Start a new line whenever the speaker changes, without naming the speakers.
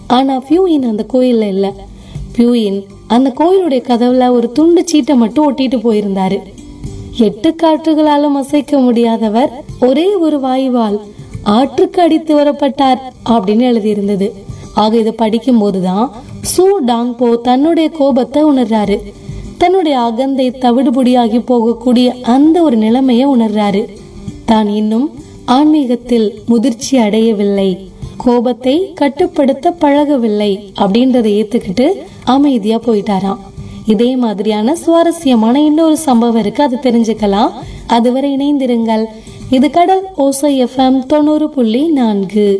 ஆனா பியூயின் அந்த கோயில்ல இல்ல பியூயின் அந்த கோயிலுடைய கதவுல ஒரு துண்டு சீட்டை மட்டும் ஒட்டிட்டு போயிருந்தாரு எட்டு காற்றுகளாலும் அசைக்க முடியாதவர் ஒரே ஒரு வாயுவால் ஆற்றுக்கு அடித்து வரப்பட்டார் அப்படின்னு எழுதியிருந்தது ஆக இதை படிக்கும் போதுதான் சூ டாங்போ தன்னுடைய கோபத்தை உணர்றாரு தன்னுடைய அகந்தை தவிடுபொடியாகி போகக்கூடிய அந்த ஒரு நிலைமையை உணர்றாரு தான் இன்னும் ஆன்மீகத்தில் முதிர்ச்சி அடையவில்லை கோபத்தை கட்டுப்படுத்த பழகவில்லை அப்படின்றதை ஏத்துக்கிட்டு அமைதியா போயிட்டாராம் இதே மாதிரியான சுவாரஸ்யமான இன்னொரு சம்பவம் இருக்கு அது தெரிஞ்சுக்கலாம் அதுவரை இணைந்திருங்கள் இது கடல் ஓசை எஃப்எம் தொண்ணூறு புள்ளி நான்கு